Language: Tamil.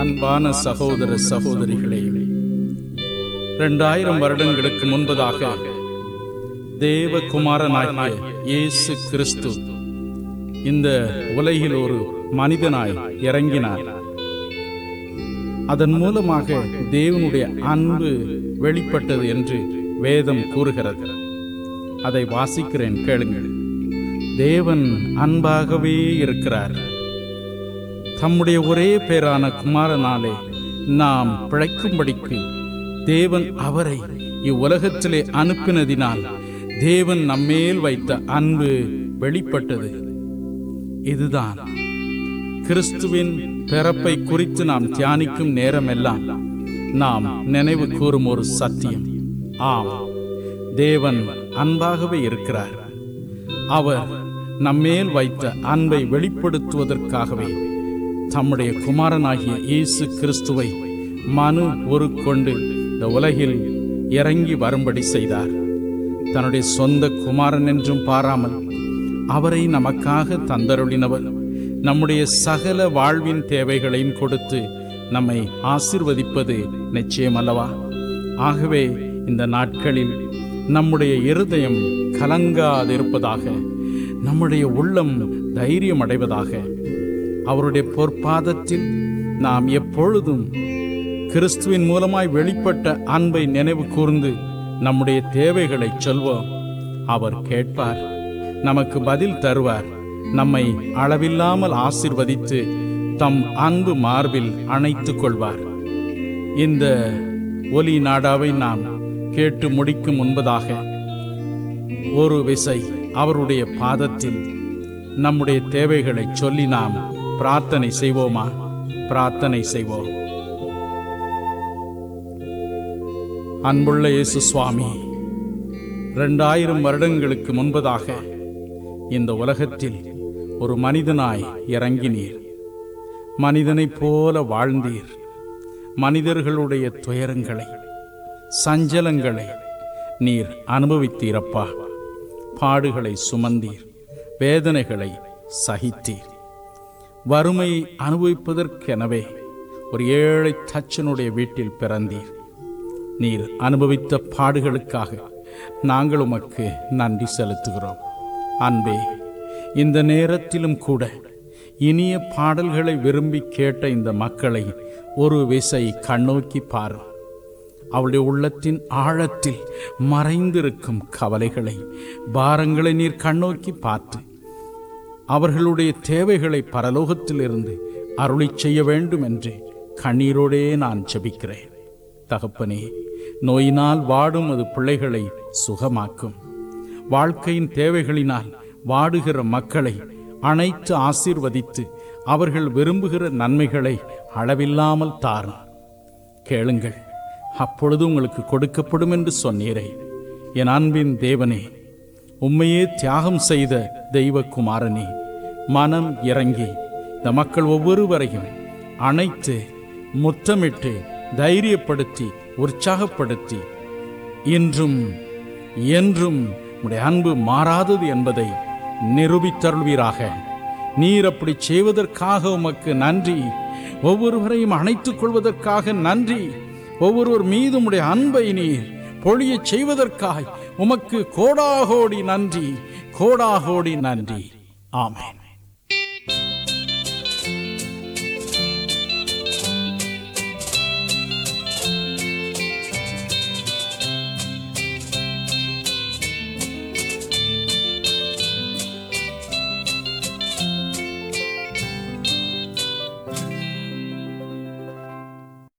அன்பான சகோதர சகோதரிகளே இரண்டாயிரம் வருடங்களுக்கு முன்பதாக தேவகுமாரனாகிய இயேசு கிறிஸ்து இந்த உலகில் ஒரு மனிதனாய் இறங்கினார் அதன் மூலமாக தேவனுடைய அன்பு வெளிப்பட்டது என்று வேதம் கூறுகிறது அதை வாசிக்கிறேன் கேளுங்கள் தேவன் அன்பாகவே இருக்கிறார் தம்முடைய ஒரே பேரான குமாரனாலே நாம் பிழைக்கும்படிக்கு தேவன் அவரை இவ்வுலகத்திலே அனுப்பினதினால் தேவன் நம்மேல் வைத்த அன்பு வெளிப்பட்டது இதுதான் கிறிஸ்துவின் பிறப்பை குறித்து நாம் தியானிக்கும் நேரமெல்லாம் நாம் நினைவு கூறும் ஒரு சத்தியம் ஆம் தேவன் அன்பாகவே இருக்கிறார் அவர் நம்மேல் வைத்த அன்பை வெளிப்படுத்துவதற்காகவே தம்முடைய குமாரனாகிய இயேசு கிறிஸ்துவை மனு ஒரு கொண்டு இந்த உலகில் இறங்கி வரும்படி செய்தார் தன்னுடைய சொந்த குமாரன் என்றும் பாராமல் அவரை நமக்காக தந்தருளினவர் நம்முடைய சகல வாழ்வின் தேவைகளையும் கொடுத்து நம்மை ஆசிர்வதிப்பது நிச்சயம் அல்லவா ஆகவே இந்த நாட்களில் நம்முடைய இருதயம் கலங்காதிருப்பதாக நம்முடைய உள்ளம் தைரியம் அடைவதாக அவருடைய பொற்பாதத்தில் நாம் எப்பொழுதும் கிறிஸ்துவின் மூலமாய் வெளிப்பட்ட அன்பை நினைவு கூர்ந்து நம்முடைய தேவைகளை சொல்வோம் அவர் கேட்பார் நமக்கு பதில் தருவார் நம்மை அளவில்லாமல் ஆசிர்வதித்து தம் அன்பு மார்பில் அணைத்துக் கொள்வார் இந்த ஒலி நாடாவை நாம் கேட்டு முடிக்கும் முன்பதாக ஒரு விசை அவருடைய பாதத்தில் நம்முடைய தேவைகளை சொல்லி நாம் பிரார்த்தனை செய்வோமா பிரார்த்தனை செய்வோம் அன்புள்ள இயேசு சுவாமி இரண்டாயிரம் வருடங்களுக்கு முன்பதாக இந்த உலகத்தில் ஒரு மனிதனாய் இறங்கினீர் மனிதனைப் போல வாழ்ந்தீர் மனிதர்களுடைய துயரங்களை சஞ்சலங்களை நீர் அனுபவித்தீரப்பா பாடுகளை சுமந்தீர் வேதனைகளை சகித்தீர் வறுமையை அனுபவிப்பதற்கெனவே ஒரு ஏழை தச்சனுடைய வீட்டில் பிறந்தீர் நீர் அனுபவித்த பாடுகளுக்காக நாங்கள் உமக்கு நன்றி செலுத்துகிறோம் அன்பே இந்த நேரத்திலும் கூட இனிய பாடல்களை விரும்பி கேட்ட இந்த மக்களை ஒரு விசை கண்ணோக்கி பாரு அவளுடைய உள்ளத்தின் ஆழத்தில் மறைந்திருக்கும் கவலைகளை பாரங்களை நீர் கண்ணோக்கி பார்த்து அவர்களுடைய தேவைகளை பரலோகத்திலிருந்து அருளி செய்ய வேண்டும் என்று கண்ணீரோடே நான் ஜெபிக்கிறேன் தகப்பனே நோயினால் வாடும் அது பிள்ளைகளை சுகமாக்கும் வாழ்க்கையின் தேவைகளினால் வாடுகிற மக்களை அனைத்து ஆசீர்வதித்து அவர்கள் விரும்புகிற நன்மைகளை அளவில்லாமல் தாரும் கேளுங்கள் அப்பொழுது உங்களுக்கு கொடுக்கப்படும் என்று சொன்னீரே என் அன்பின் தேவனே உம்மையே தியாகம் செய்த தெய்வகுமாரனே மனம் இறங்கி இந்த மக்கள் ஒவ்வொருவரையும் அணைத்து முத்தமிட்டு தைரியப்படுத்தி உற்சாகப்படுத்தி இன்றும் என்றும் உடைய அன்பு மாறாதது என்பதை நிரூபித்தருள்வீராக நீர் அப்படி செய்வதற்காக உமக்கு நன்றி ஒவ்வொருவரையும் அணைத்துக் கொள்வதற்காக நன்றி ஒவ்வொருவர் மீதும் உடைய அன்பை நீர் பொழியச் செய்வதற்காய் உமக்கு கோடாகோடி நன்றி கோடாகோடி நன்றி ஆமென்